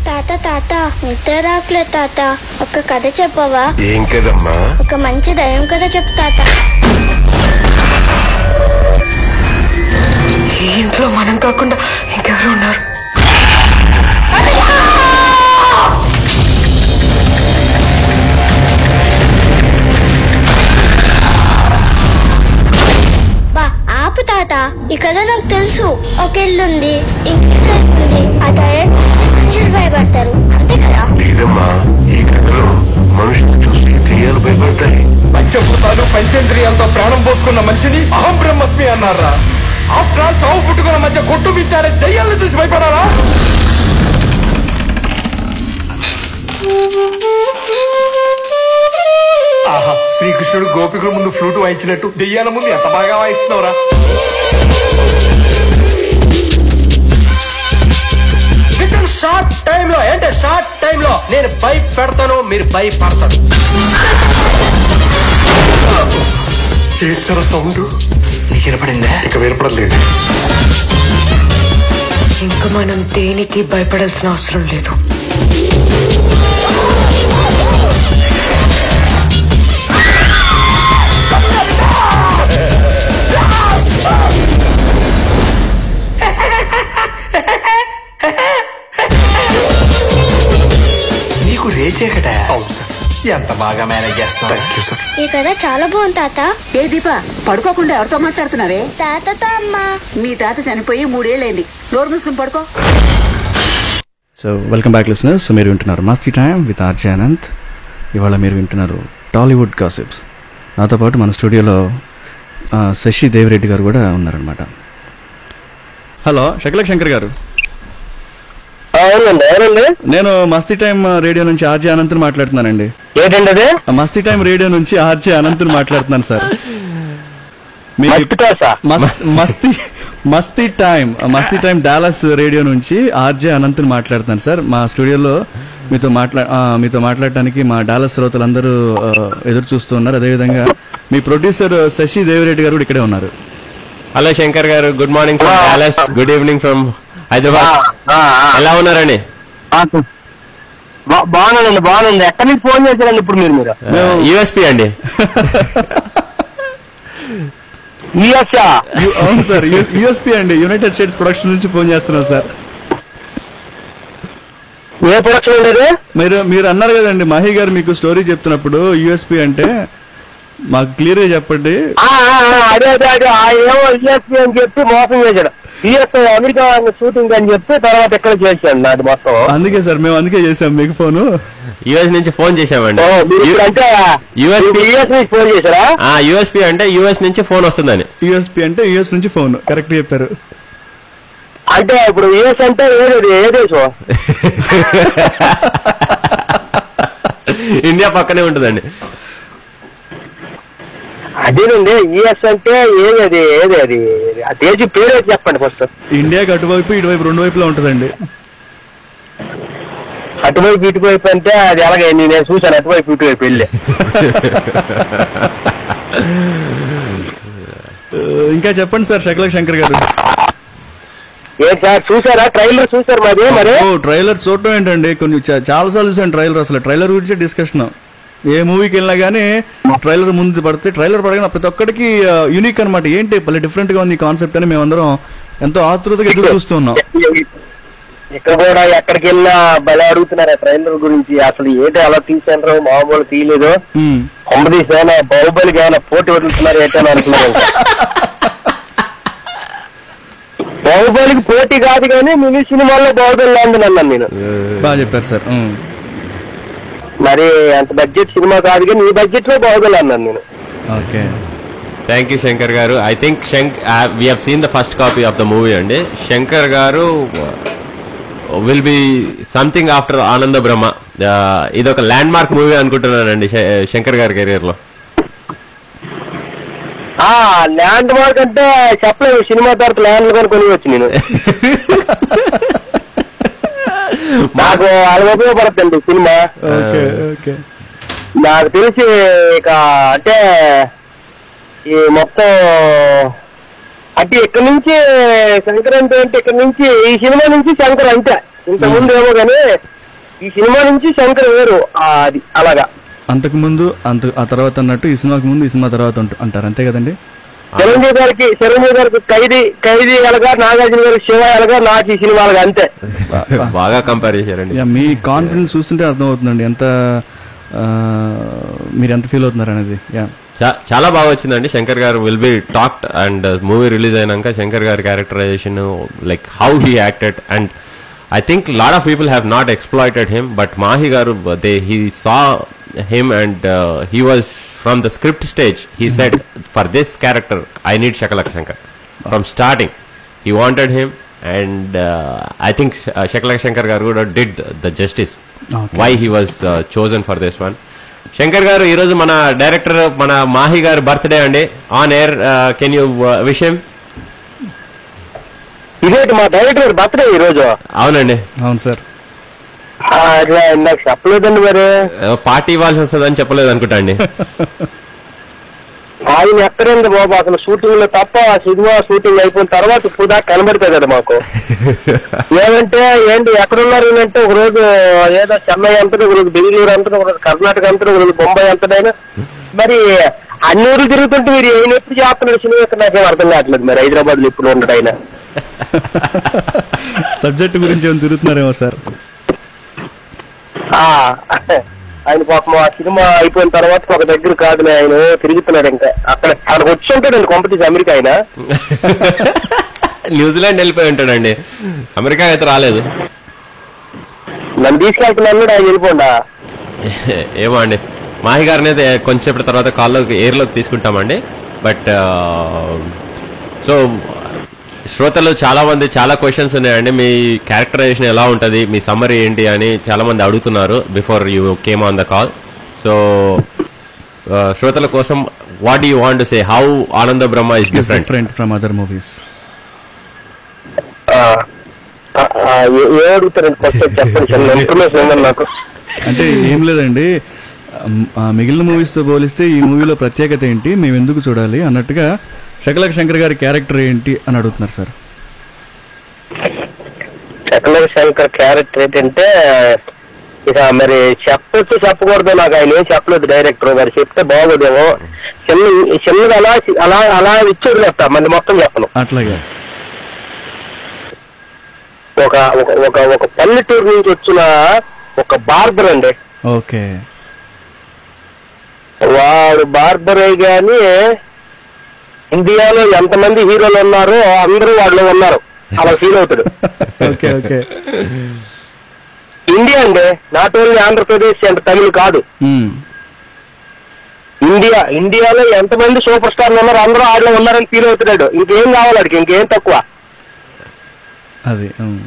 తాత తాత నిద్ర రాట్లే తాత ఒక కథ చెప్పవా ఏం కదమ్మా ఒక మంచి దయం కథ చెప్పు తాత ఈ ఇంట్లో మనం కాకుండా ఇంకెవరు ఉన్నారు బా ఆపు తాత ఈ కథ నాకు తెలుసు ఒక ఇల్లుంది ఇంకిల్లు ఉంది ఆ దయం మనుషులు భయపడతారు అంతే కదా లేదమ్మా ఈ కథలో మనుషులు చూసి దెయ్యాలు భయపడతాయి పంచభూతాలు పంచేంద్రియాలతో ప్రాణం పోసుకున్న మనిషిని అహం బ్రహ్మస్మి అన్నారా ఆఫ్టర్ ఆల్ చావు పుట్టుకున్న మధ్య కొట్టు బిట్టారే దయ్యాలను చూసి భయపడారా ఆహా శ్రీకృష్ణుడు గోపికుల ముందు ఫ్లూట్ వాయించినట్టు దెయ్యాల ముందు ఎంత బాగా వాయిస్తున్నావురా విత్ ఇన్ షార్ట్ టైం లో అంటే షార్ట్ టైం లో నేను భయపెడతాను మీరు భయపడతారు ఏడ్చరా సౌండ్ నీకు వినపడిందా ఇక వినపడలేదు ఇంక మనం దేనికి భయపడాల్సిన అవసరం లేదు నీకు రేచేకట అవును సార్ ఎంత బాగా మేనేజ్ చేస్తున్నా థ్యాంక్ యూ సార్ ఈ కథ చాలా బాగుంది తాత ఏ దీప పడుకోకుండా ఎవరితో మాట్లాడుతున్నావే తాతతో అమ్మా మీ తాత చనిపోయి మూడేళ్ళైంది నోరు మూసుకుని పడుకో so welcome back listeners so మీరు వింటున్నారు మస్తీ టైం విత్ ఆర్జే అనంత్ ఇవాళ మీరు వింటున్నారు టాలీవుడ్ గాసిప్స్ నాతో పాటు మన స్టూడియోలో ఆ, శశి దేవిరెడ్డి గారు కూడా ఉన్నారనమాట హలో శకలక్ శంకర్ గారు అవునండి ఎవరండి నేను మస్తీ టైం రేడియో నుంచి ఆర్జే అనంత్ మాట్లాడుతున్నానండి ఏంటండి అది ఆ, మస్తీ టైం రేడియో నుంచి ఆర్జే అనంత్ మాట్లాడుతున్నాను సార్ మీకు మస్తు టోసా? మస్- మస్తీ Masti time Masti time Dallas radio నుంచి ఆర్జే అనంత్ మాట్లాడుతున్నాను సార్ మా స్టూడియోలో మీతో మాట్లా ఆ, మీతో మాట్లాడటానికి మా డాలస్ శ్రోతలందరూ ఆ, ఎదురు చూస్తూ ఉన్నారు అదేవిధంగా మీ ప్రొడ్యూసర్ శశి దేవిరెడ్డి గారు కూడా ఇక్కడే ఉన్నారు hello Shankar garu good morning from palace good evening from Hyderabad ఎలా ఉన్నారండి బాగున్నానండి బాగుంది ఎక్కడి నుంచి ఫోన్ చేశారండి ఇప్పుడు మీరు మీరు యుఎస్పి అండి యూఎస్ఆ యు- అవును సార్ యుఎస్పి అండి యునైటెడ్ స్టేట్స్ ప్రొడక్షన్ నుంచి ఫోన్ చేస్తున్నాం సార్ ఏ ప్రొడక్షన్ ఉండేది మీరు మీరు అన్నారు కదండి మహి గారు మీకు స్టోరీ చెప్తున్నప్పుడు యుఎస్పి అంటే మాకు క్లియర్ గా చెప్పండి ఆ, ఆ, ఆ, అదే అదే అదే ఆ ఏమో యూఎస్పీ అని చెప్పి మోసం చేశాడు యూఎస్ అమెరికా షూటింగ్ అని చెప్పి తర్వాత ఎక్కడ చేశాడు నాది మొత్తం అందుకే సార్ మేము అందుకే చేసాం మీకు ఫోను యుఎస్ నుంచి ఫోన్ చేశామండి ఓ, మీరు ఇప్పుడు అంటే యూఎస్పీ యూఎస్ నుంచి ఫోన్ చేశారా యుఎస్పి అంటే యుఎస్ నుంచి ఫోన్ వస్తుందని యుఎస్పి అంటే యుఎస్ నుంచి ఫోన్ కరెక్ట్ చెప్పారు అంటే ఇప్పుడు యూఎస్ అంటే ఏది ఏ దేశం ఇండియా పక్కనే ఉంటుందండి అదేనండి యూఎస్ అంటే ఏది అది ఏది అది ఆ దేశం పేరు ఏది చెప్పండి ఫస్ట్ ఇండియాకి అటువైపు ఇటువైపు రెండు వైపులా ఉంటుందండి అటువైపు ఇటువైపు అంటే అది అలాగే నేను చూశాను అటువైపు ఇటువైపు వెళ్ళి ఆ, ఇంకా చెప్పండి సార్ శకలక్ శంకర్ గారు ఏం సార్ చూసారా ట్రైలర్ చూసారు మాది మరి ఓ ట్రైలర్ చూడటం ఏంటండి కొన్ని చా- చాలా సార్లు చూసాను ట్రైలర్ అసలు ట్రైలర్ గురించే డిస్కషన్ ఏ మూవీకి వెళ్ళినా కానీ ట్రైలర్ ముందు పడితే ట్రైలర్ పడగానే ప్రతి ఒక్కడికి యూనిక్ అన్నమాట ఏంటి భలే డిఫరెంట్ గా ఉంది కాన్సెప్ట్ అని మేమందరం ఎంతో ఆతృతగా ఎదురు చూస్తూ ఉన్నాం ఇక్కడ కూడా ఎక్కడికి వెళ్ళినా భలే అడుగుతున్నారు ఆ ట్రైలర్ గురించి అసలు ఏంటి అలా తీసారు మామూలు తీయలేదు ఉమ్. కొంపదీసి ఏమైనా బాహుబలికి ఏమైనా పోటీ వదులుతున్నారు ఏంటని అనుకున్నాను బాహుబలికి పోటీ కాదు కానీ మినీ సినిమాల్లో బాహుబలి లాంటి అన్నాను నేను బాగా చెప్పారు సార్ ఉమ్. మరి అంత బడ్జెట్ సినిమా కాదు కానీ ఈ బడ్జెట్ లో బాహుబలి అన్నాను నేను okay thank you Shankar garu I think శంక్ we have seen the first copy of the movie అండి Shankar garu will be something after ఆనంద బ్రహ్మ Uh, ఇది ఒక ల్యాండ్ మార్క్ మూవీ అనుకుంటున్నానండి శ- శంకర్ గారి కెరీర్ లో ఆ ల్యాండ్ మార్క్ అంటే చెప్పలేదు సినిమా తర్వాత ల్యాండ్ కొని కొనివచ్చు నేను నాకు అలా ఉపయోగపడుతుంది సినిమా ఓకే ఓకే నాకు తెలిసి ఇక అంటే ఈ మొత్తం అంటే ఇక్కడ నుంచి శంకర్ అంటే అంటే ఇక్కడ నుంచి ఈ సినిమా నుంచి శంకర్ అంతే ఇంత ముందు ఏమో కానీ ఈ సినిమా నుంచి శంకర్ వేరు ఆ, అది అలాగా అంతకు ముందు అంత ఆ తర్వాత అన్నట్టు ఈ సినిమాకి ముందు ఈ సినిమా తర్వాత అంట- అంటారు అంతే కదండి చిరంజీవి గారికి చిరంజీవి గారికి ఖైదీ ఖైదీ ఎలాగా నాగార్జున గారికి శివ ఎలాగా నాకు ఈ సినిమాలుగా అంతే బాగా కంపేర్ చేశారండి యా, మీ కాన్ఫిడెన్స్ చూస్తుంటే అర్థమవుతుందండి ఎంత ఆ, మీరు ఎంత ఫీల్ అవుతున్నారు అనేది యా చా- చాలా బాగా వచ్చిందండి Shankar garu will be talked and movie release అయినాక శంకర్ గారి characterization like how he acted and I think lot of people have not exploited him but Mahi garu they he saw him and he was from the script stage he said for this character I need Shakalaka Shankar from starting he wanted him and I think Shakalaka Shankar garu కూడా did the justice Okay. Why he was chosen for this one Shankar garu ఈ రోజు మన director మన మాహి గారి birthday అండి on air can you విషయం ఇదేంటి మా డైరెక్టర్ బర్త్డే ఈ రోజు అవునండి అవును సార్ ఆ, అట్లా నాకు చెప్పలేదండి మరి పార్టీ ఇవ్వాల్సి వస్తుందని చెప్పలేదు అనుకుంటా అండి ఆయన ఎక్కడండి బాబు అసలు షూటింగ్ లో తప్ప ఆ సినిమా షూటింగ్ అయిపోయిన తర్వాత ఇప్పుడు దాకా కనబడితే కదా మాకు ఏమంటే ఏంటి ఎక్కడున్నారు అంటే ఒక రోజు ఏదో చెన్నై అంతటా ఒక రోజు బెంగళూరు అంతటా ఒక రోజు కర్ణాటక అంతటా ఒక రోజు బొంబాయి అంతటైనా మరి అన్ని ఊర్లు తిరుగుతుంటే మీరు ఆయన ఎప్పుడు చేస్తున్నాడు సినిమా ఇక్కడ నాకేం అర్థం కావట్లేదు మరి హైదరాబాద్ లో ఇప్పుడు ఉండడు ఆయన సబ్జెక్ట్ గురించి ఏమైనా తిరుగుతున్నారేమో సార్ ఆ, ఆయన పాపం ఆ సినిమా అయిపోయిన తర్వాత ఒక దగ్గర కాదు ఆయన తిరుగుతున్నాడు ఇంకా అక్కడ అక్కడికి వచ్చి ఉంటాడండి కొంపతీసి అమెరికా ఆయన న్యూజిలాండ్ వెళ్ళిపోయి ఉంటాడండి అమెరికా అయితే రాలేదు నన్ను తీసుకెళ్తున్నాను ఆయన వెళ్ళిపోండా ఏమో అండి మాహి గారిని అయితే కొంచెంసేపటి తర్వాత కాల్లోకి ఎయిర్లోకి తీసుకుంటామండి బట్ సో శ్రోతలు చాలా మంది చాలా క్వశ్చన్స్ ఉన్నాయండి మీ క్యారెక్టరైజేషన్ ఎలా ఉంటుంది మీ సమ్మరీ ఏంటి అని చాలా మంది అడుగుతున్నారు before you came on the call so శ్రోతల కోసం what you want say how Ananda Brahma is different different from other movies ఆ, ఆ, ఆ, ఏ- ఏ అడుగుతారండి ఫస్ట్ చెప్పండి చిన్న ఇన్ఫర్మేషన్ ఉందండి నాకు అంటే ఏం లేదండి అమ్, ఆ మిగిలిన మూవీస్ తో పోలిస్తే ఈ మూవీలో ప్రత్యేకత ఏంటి మేము ఎందుకు చూడాలి అన్నట్టుగా శకలక శంకర్ గారి క్యారెక్టర్ ఏంటి అని అడుగుతున్నారు సార్ చక్రవర్తి శంకర్ క్యారెక్టర్ ఏంటంటే ఇక మరి చెప్పొచ్చు చెప్పకూడదు నాకు ఆయన ఏం చెప్పలేదు డైరెక్టర్ మరి చెప్తే బాగోదేమో చిన్న చిన్నది అలా అలా అలా ఇచ్చేది లేస్తా మరి మొత్తం చెప్పను అట్లాగే ఒక ఒక ఒక ఒక పల్లెటూరు నుంచి వచ్చిన ఒక బార్బర్ అండి ఓకే వాడు బార్బర్ అయి గాని ఇండియాలో ఎంతమంది హీరోలు ఉన్నారో అందరూ వాళ్ళు ఉన్నారు అలా ఫీల్ అవుతాడు ఓకే ఓకే ఇండియా అండి not only Andhra Pradesh and Tamil కాదు మ్మ్. ఇండియా ఇండియాలో ఎంతమంది సూపర్ స్టార్లు ఉన్నారు అందరూ ఆడలో ఉన్నారని ఫీల్ అవుతున్నాడు ఇంకేం కావాలి వాడికి ఇంకేం తక్కువ అది మ్మ్.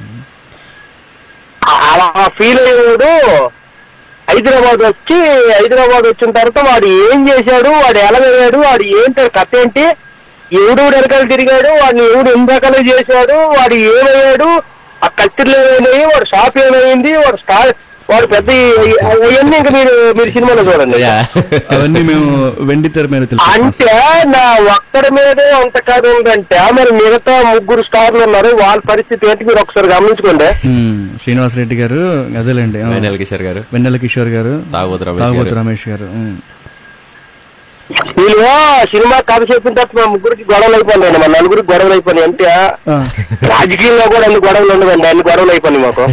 అలా ఫీల్ అయ్యేవాడు హైదరాబాద్ వచ్చి హైదరాబాద్ వచ్చిన తర్వాత వాడు ఏం చేశాడు వాడు ఎలా వెళ్ళాడు వాడు ఏంటి కథ ఏంటి ఎవడు వెనకాల తిరిగాడు వాడిని ఎవడు ఎన్ని రకాలు చేశాడు వాడు ఏమయ్యాడు ఆ కత్తిర్లు ఏమైనాయి వాడు షాప్ ఏమైంది వాడు స్టార్ వాడు పెద్ద అవన్నీ ఇంకా మీరు మీరు సినిమాలో చూడండి అవన్నీ మేము వెండి తెర మీద తెలుసు అంటే నా ఒక్కడి మీదే అంత కథ ఉందంటే మరి మిగతా ముగ్గురు స్టార్లు ఉన్నారు వాళ్ళ పరిస్థితి ఏంటి మీరు ఒకసారి గమనించుకోండి మ్మ్. శ్రీనివాస్ రెడ్డి గారు అదేలేండి ఆ. వెన్నెల కిషోర్ గారు వెన్నెల కిషోర్ గారు తాగుబోతు రమేష్ తాగుబోతు గారు. రమేష్ గారు మ్మ్. వీళ్ళు సినిమా కథ చెప్పిన తర్వాత మా ముగ్గురికి గొడవలు అయిపోయినాయి మా నలుగురికి గొడవలు అయిపోయినాయి అంటే ఆ. రాజకీయంలో కూడా అన్ని గొడవలు ఉండదండి అన్ని గొడవలు అయిపోయినాయి మాకు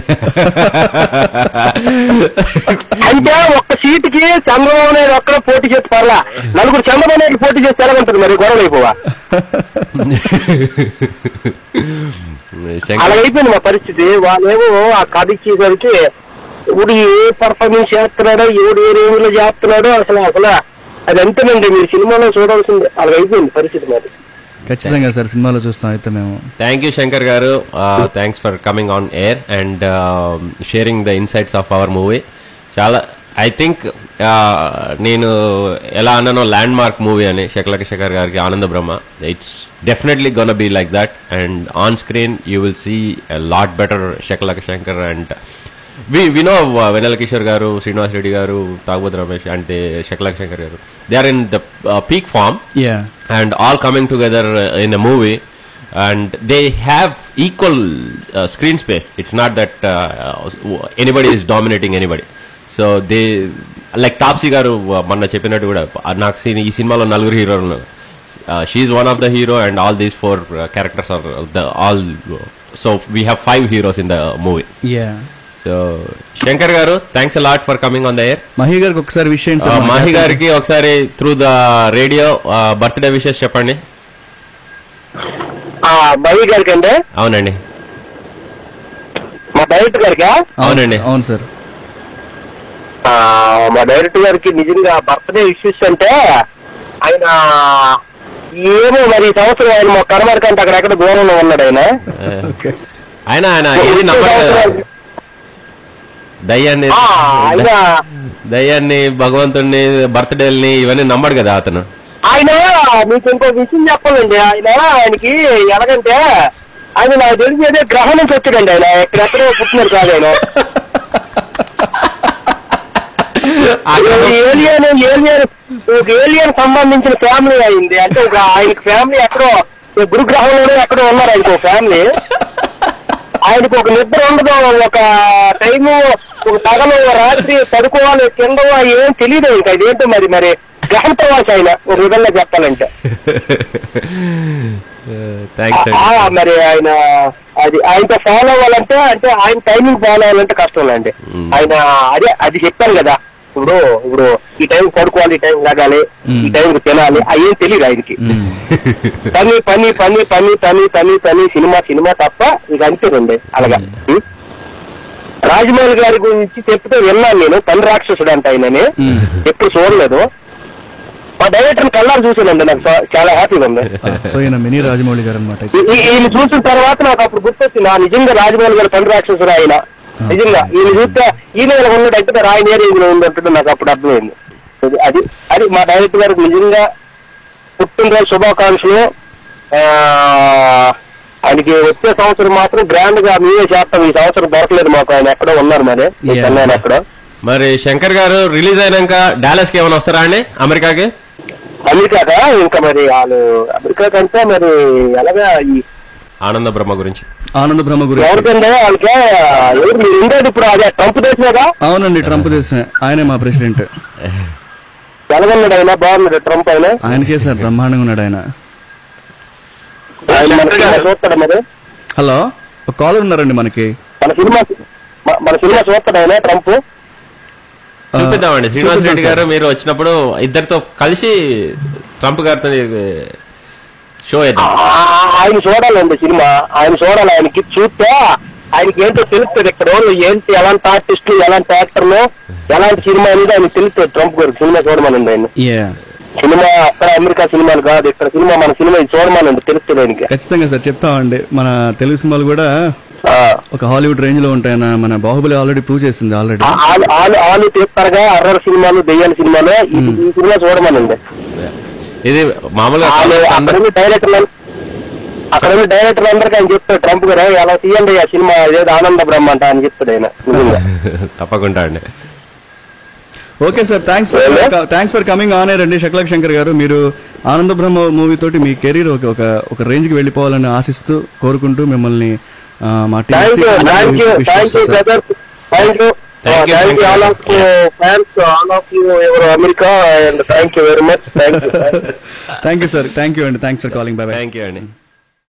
అంటే ఒక్క సీటుకి చంద్రబాబు నాయుడు ఒక్కడ పోటీ చేసి పర్లా నలుగురు చంద్రబాబు నాయుడు పోటీ చేస్తే ఎలా ఉంటుంది మరి గొడవలు అయిపోవా అలా శంకర్ అయిపోయింది మా పరిస్థితి వాళ్ళేమో ఆ కథ ఇచ్చేసరికి ఇప్పుడు ఏ పర్ఫార్మెన్స్ చేస్తున్నాడో ఎవడు ఏ రేంజ్ లో చేస్తున్నాడో అసలు అసలు అది అంతేనండి మీరు సినిమాలో చూడాల్సింది అలా అయిపోయింది పరిస్థితి మరి ఖచ్చితంగా సార్ సినిమాలో చూస్తాం అయితే మేము thank you Shankar garu thanks for coming on air and sharing the insights of our movie చాలా ఐ థింక్ నేను ఎలా అన్నానో ల్యాండ్ మార్క్ మూవీ అని శకలక శేఖర్ గారికి Ananda Brahma it's definitely gonna be like that and on screen you will see lot better Shakalaka Shankar and we we know Vennela Kishore garu Srinivas Reddy గారు తాగుబోతు రమేష్ అంటే Shakalaka Shankar garu they are in the peak form yeah and all coming together uh, in a movie and they have equal uh, screen space. It's not that uh, anybody is dominating anybody. So they like Taapsee garu uh, మొన్న చెప్పినట్టు కూడా uh, నాకు see- ఈ సినిమాలో నలుగురు హీరోలు ఉన్నారు she one of the hero and all these four characters are the all so we have five heroes in the movie yeah so Shankar garu thanks lot for coming on the air Mahi గారికి ఒకసారి విషయం మాహి గారికి ఒకసారి through the radio birthday wishes చెప్పండి ఆ బవి గారికి అండి అవునండి మా డైరెక్టర్ గారికా అవునండి. అవును సార్ ఆ, మా డైరెక్టర్ గారికి నిజంగా బర్త్డే ఇష్యూస్ అంటే ఆయన ఏమో మరి ఈ సంవత్సరం ఆయన మా కర్మర్కంటే అక్కడెక్కడ దూరంలో ఉన్నాడు ఆయన ఓకే ఆయన ఆయన ఏది నమ్మడు కదా. దయ్యాన్ని ఆ, ఆయన దయ్యాన్ని భగవంతుణ్ణి బర్త్డేల్ని ఇవన్నీ నమ్మడు కదా అతను ఆయన మీకు ఇంకో విషయం చెప్పాలండి ఆయన ఆయనకి ఎలాగంటే ఆయన నాకు తెలిసి ఏదో గ్రహం నుంచి వచ్చాడండి ఆయన ఎక్కడెక్కడో పుట్టినాడు కాదు ఆయన ఏలియన్ ఏలియన్ ఒక ఏలియన్ సంబంధించిన ఫ్యామిలీ అయింది అంటే ఒక ఆయనకి ఫ్యామిలీ ఎక్కడో ఈ గురుగ్రహంలోనే ఎక్కడో ఉన్నారు ఆయనకు ఒక ఫ్యామిలీ ఆయనకు ఒక నిద్ర ఉండదు ఒక టైము ఒక పగలు రాత్రి పడుకోవాలి కింద ఏం తెలియదు ఇంకా ఇదేంటో మరి మరి గ్రహం ప్రవాస ఆయన ఒక విధంగా చెప్పాలంటే థ్యాంక్స్ ఆ, అండి మరి ఆయన అది ఆయనతో ఫాలో అవ్వాలంటే అంటే ఆయన టైమింగ్ ఫాలో అవ్వాలంటే కష్టం అండి మ్మ్. ఆయన అదే అది చెప్పాను కదా ఇప్పుడు ఇప్పుడు ఈ టైం పడుకోవాలి ఈ టైం తాగాలి మ్మ్. ఈ టైంకి తినాలి అవి ఏం తెలియదు ఆయనకి పని పని పని పని పని పని పని సినిమా సినిమా తప్ప ఇక అంతేనండి అలాగా ఉం? రాజమౌళి గారి గురించి చెప్తే విన్నాను నేను పని రాక్షసుడు అంట ఆయనని ఎప్పుడు చూడలేదు మా డైరెక్టర్ కల్లారు చూసానండి నాకు చా- చాలా హ్యాపీగా ఉంది సో ఈయన మినీ రాజమౌళి గారు అనమాట ఈ- ఈ- ఈయన చూసిన తర్వాత నాకు అప్పుడు గుర్తొచ్చింది ఆ నిజంగా రాజమౌళి గారి పని రాక్షసుడు ఆయన నిజంగా ఈయన చూస్తే ఈయన ఇలా ఉన్నాడంటే మరి ఆయన ఏ రేంజ్ లో ఉందంటే నాకు అప్పుడు అర్థమైంది అది- అది అది మా డైరెక్టర్ గారికి నిజంగా పుట్టినరోజు శుభాకాంక్షలు ఆ, ఆయనకి వచ్చే సంవత్సరం మాత్రం గ్రాండ్ గా మేమే చేస్తాం ఈ సంవత్సరం దొరకలేదు మాకు ఆయన ఎక్కడో ఉన్నారు మరి ఈ Yeah. చెన్నైలో ఎక్కడో మరి శంకర్ గారు రిలీజ్ అయినాక డాలస్ కి ఏమైనా వస్తారా అండి అమెరికాకి అమెరికాగా ఇంకా మరి వాళ్ళు అమెరికా కంటే మరి ఎలాగా ఈ ఆనంద బ్రహ్మ గురించి ఆనంద బ్రహ్మ గురించి ఎవరికంటే వాళ్ళకి ఎవరు మీరు ఉండేది ఇప్పుడు అదే ట్రంప్ దేశమేగా అవునండి ట్రంప్ దేశమే ఆయనే మా ప్రెసిడెంట్ ఎలాగన్నాడు ఆయన బాగున్నాడు ట్రంప్ ఆయన ఆయనకే సార్ బ్రహ్మాండంగా ఉన్నాడు ఆయన ఆయన మన సినిమా చూస్తాడా మరి హలో ఒక కాలర్ ఉన్నారండి మనకి మన సినిమా మ- మన సినిమా చూస్తాడు ఆయన ట్రంప్ ఆ, చూపిద్దామండి శ్రీనివాస్ చూపిద్దాం రెడ్డి గారు మీరు వచ్చినప్పుడు ఇద్దరితో కలిసి ట్రంప్ గారితో షో చేద్దాం ఆ- ఆ- ఆయన చూడాలండి సినిమా ఆయన చూడాలి ఆయనకి చూస్తే ఆయనకి ఏంటో తెలుస్తుంది ఇక్కడ వాళ్ళు ఏంటి ఎలాంటి ఆర్టిస్టులు ఎలాంటి యాక్టర్లు ఎలాంటి సినిమా అనేది ఆయన తెలుస్తుంది ట్రంప్ గారు సినిమా చూడమనండి ఆయన Yeah. సినిమా అక్కడ అమెరికా సినిమాలు కాదు ఇక్కడ సినిమా మన సినిమా ఇది చూడమనండి తెలుస్తుంది ఆయనకి ఖచ్చితంగా సార్ చెప్తామండి మన తెలుగు సినిమాలు కూడా ఆ. ఒక హాలీవుడ్ రేంజ్ లో ఉంటాయన్న మన బాహుబలి ఆల్రెడీ ప్రూవ్ చేసింది ఆల్రెడీ ఆ- ఆలు ఆలు ఆలు తీస్తారుగా అర్రర్ సినిమాలు దెయ్యాల సినిమాలు ఈ- మ్మ్. ఈ సినిమా చూడమనండి ఇది మామూలుగా వాళ్ళు అక్కడ అందరూ ఉన్న డైరెక్టర్ అక్కడ ఉన్న డైరెక్టర్ అందరికీ ఆయన చెప్తాడు ట్రంప్ గారు ఎలా తీయండి ఆ సినిమా ఏదో ఆనంద బ్రహ్మ అంట అని చెప్తాడు ఆయన నిజంగా. తప్పకుండా అండి okay sir thanks for Hello? Thanks for coming on air అండి శక్లక్ శంకర్ గారు మీరు ఆనంద బ్రహ్మ మూవీ తోటి మీ కెరీర్ ఒక ఒక ఒక రేంజ్ కి వెళ్ళిపోవాలని ఆశిస్తూ కోరుకుంటూ మిమ్మల్ని ఆ, మా team థ్యాంక్ యూ కి thank you wish thank you చేస్తాం, sir. Brother thank you Thank you, thank thank you you. All of fans all of you ఎవరు America and thank you very much thank you thank you sir thank you అండి thanks for calling bye bye thank you అండి